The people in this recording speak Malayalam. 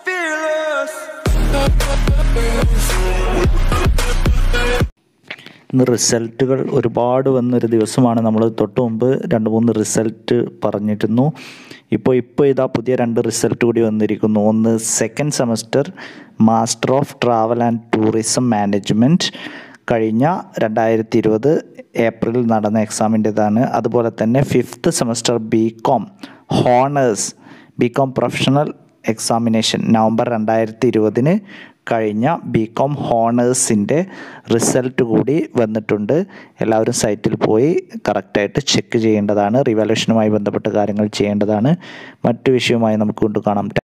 fearless. ഇന്ന് റിസൾട്ടുകൾ ഒരുപാട് വന്നൊരു ദിവസമാണ് നമ്മൾ തൊട്ട് മുമ്പ് രണ്ട് മൂന്ന് റിസൾട്ട് പറഞ്ഞിരുന്നു ഇപ്പോൾ ഇപ്പോൾ ഇതാ പുതിയ രണ്ട് റിസൾട്ട് കൂടി വന്നിരിക്കുന്നു ഒന്ന് second semester master of travel and tourism management കഴിഞ്ഞ രണ്ടായിരത്തി ഇരുപത് ഏപ്രിലിൽ നടന്ന എക്സാമിൻ്റെതാണ് അതുപോലെ തന്നെ fifth semester B com honours B com professional examination November രണ്ടായിരത്തി ഇരുപതിന് കഴിഞ്ഞ ബി കോം ഹോണേഴ്സിൻ്റെ റിസൾട്ട് കൂടി വന്നിട്ടുണ്ട് എല്ലാവരും സൈറ്റിൽ പോയി കറക്റ്റായിട്ട് ചെക്ക് ചെയ്യേണ്ടതാണ് റിവാലുവേഷനുമായി ബന്ധപ്പെട്ട കാര്യങ്ങൾ ചെയ്യേണ്ടതാണ് മറ്റു വിഷയവുമായി നമുക്ക് കൊണ്ട് കാണാം